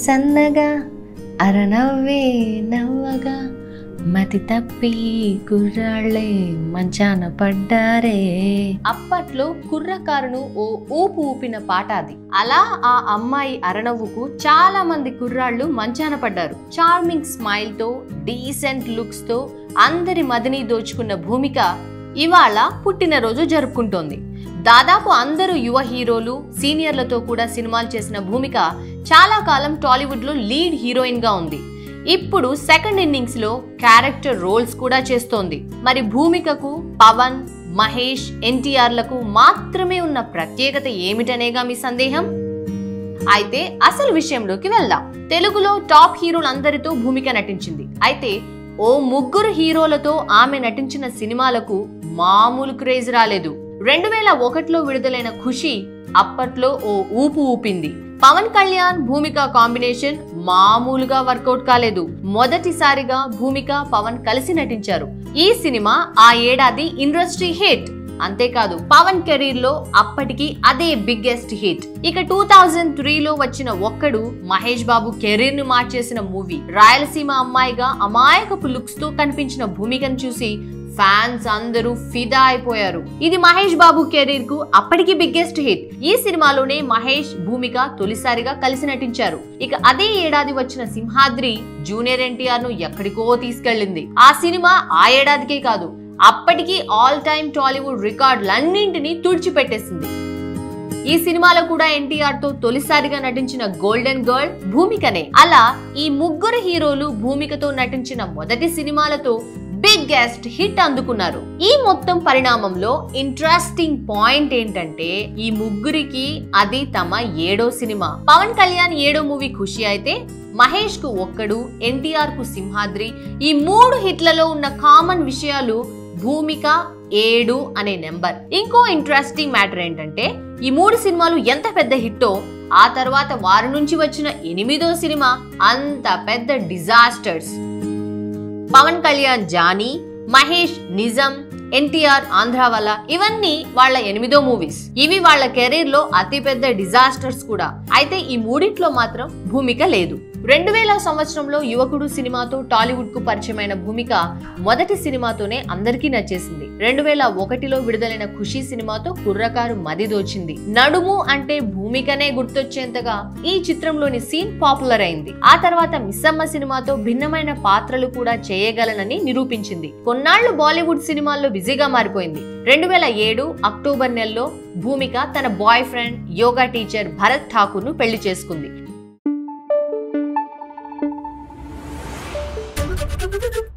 సన్నగా అరనవ్వే నవ్వగా మతి తప్పి కుర్రాళ్ళే మంచాన పడ్డారే అప్పట్లో కుర్రకారును ఓ ఊపు ఊపిన పాట అది అలా ఆ అమ్మాయి అరనవ్వుకు చాలా మంది కుర్రాళ్ళు మంచాన పడ్డారు చార్మింగ్ స్మైల్ తో డీసెంట్ లుక్స్ తో అందరి మదిని దోచుకున్న భూమిక ఇవాళ పుట్టినరోజు జరుపుకుంటోంది దాదాపు అందరూ యువ హీరోలు సీనియర్లతో కూడా సినిమాలు చేసిన భూమిక చాలా కాలం టాలీవుడ్ లో లీడ్ హీరోయిన్ గా ఉంది ఇప్పుడు సెకండ్ ఇన్నింగ్స్ లో క్యారెక్టర్ రోల్స్ కూడా చేస్తోంది మరి భూమికకు పవన్ మహేష్ ఎన్టీఆర్లకు మాత్రమే ఉన్న ప్రత్యేకత ఏమిటనేగా మీ సందేహం అయితే అసలు విషయంలోకి వెళ్దాం తెలుగులో టాప్ హీరోలందరితో భూమిక నటించింది అయితే ఓ ముగ్గురు హీరోలతో ఆమె నటించిన సినిమాలకు మామూలు క్రేజ్ రాలేదు రెండు వేల ఒకటిలో విడుదలైన ఖుషి అప్పట్లో ఓ ఊపు ఊపింది పవన్ కళ్యాణ్ భూమిక కాంబినేషన్ మామూలుగా వర్కౌట్ కాలేదు మొదటిసారిగా భూమిక పవన్ కలిసి నటించారు ఈ సినిమా ఆ ఏడాది ఇండస్ట్రీ హిట్ అంతేకాదు పవన్ కెరీర్ లో అప్పటికి అదే బిగ్గెస్ట్ హిట్ ఇక టూ థౌజండ్ త్రీలో వచ్చిన ఒక్కడు మహేష్ బాబు కెరీర్ ను మార్చేసిన మూవీ రాయలసీమ అమ్మాయిగా అమాయకపు లుక్స్ తో కనిపించిన భూమికను చూసి ఫ్యాన్స్ అందరూ ఫిదా అయిపోయారు ఇది మహేష్ బాబు కెరీర్ కు అప్పటికి బిగ్గెస్ట్ హిట్ ఈ సినిమాలోనే మహేష్ భూమిక తొలిసారిగా కలిసి నటించారు ఇక అదే ఏడాది వచ్చిన సింహాద్రి జూనియర్ ఎన్టీఆర్ ను ఎక్కడికో తీసుకెళ్ళింది ఆ సినిమా ఆ ఏడాదికే కాదు అప్పటికి ఆల్ టైమ్ టాలీవుడ్ రికార్డులన్నింటినీ తుడిచిపెట్టేసింది ఈ సినిమాలో కూడా ఎన్టీఆర్ తో తొలిసారిగా నటించిన గోల్డెన్ గర్ల్ భూమికనే అలా ఈ ముగ్గురు హీరోలు భూమికతో నటించిన మొదటి సినిమాలతో బిగ్గెస్ట్ హిట్ అందుకున్నారు ఈ మొత్తం పరిణామంలో ఇంట్రెస్టింగ్ పాయింట్ ఏంటంటే ఈ ముగ్గురికి అది తమ ఏడో సినిమా పవన్ కళ్యాణ్ ఏడో మూవీ ఖుషి అయితే మహేష్ కు ఒక్కడు ఎన్టీఆర్ కు సింహాద్రి ఈ మూడు హిట్లలో ఉన్న కామన్ విషయాలు భూమిక ఏడు అనే నెంబర్ ఇంకో ఇంట్రెస్టింగ్ మ్యాటర్ ఏంటంటే ఈ మూడు సినిమాలు ఎంత పెద్ద హిట్టో ఆ తర్వాత వారి నుంచి వచ్చిన ఎనిమిదో సినిమా అంత పెద్ద డిజాస్టర్స్ పవన్ కళ్యాణ్ జానీ మహేష్ నిజం ఎన్టీఆర్ ఆంధ్రావాల ఇవన్నీ వాళ్ళ ఎనిమిదో మూవీస్ ఇవి వాళ్ళ కెరీర్ లో అతి పెద్ద డిజాస్టర్స్ కూడా అయితే ఈ మూడిట్లో మాత్రం భూమిక లేదు రెండు వేల సంవత్సరంలో యువకుడు సినిమాతో టాలీవుడ్ కు పరిచయమైన భూమిక మొదటి సినిమాతోనే అందరికీ నచ్చేసింది రెండు వేల ఒకటిలో విడుదలైన ఖుషి సినిమాతో కుర్రకారు మది దోచింది నడుము అంటే భూమికనే గుర్తొచ్చేంతగా ఈ చిత్రంలోని సీన్ పాపులర్ అయింది ఆ తర్వాత మిస్సమ్మ సినిమాతో భిన్నమైన పాత్రలు కూడా చేయగలనని నిరూపించింది కొన్నాళ్లు బాలీవుడ్ సినిమాల్లో బిజీగా మారిపోయింది రెండు వేల ఏడు అక్టోబర్ నెలలో భూమిక తన boyfriend yoga teacher Bharat Thakur ను పెళ్లి చేసుకుంది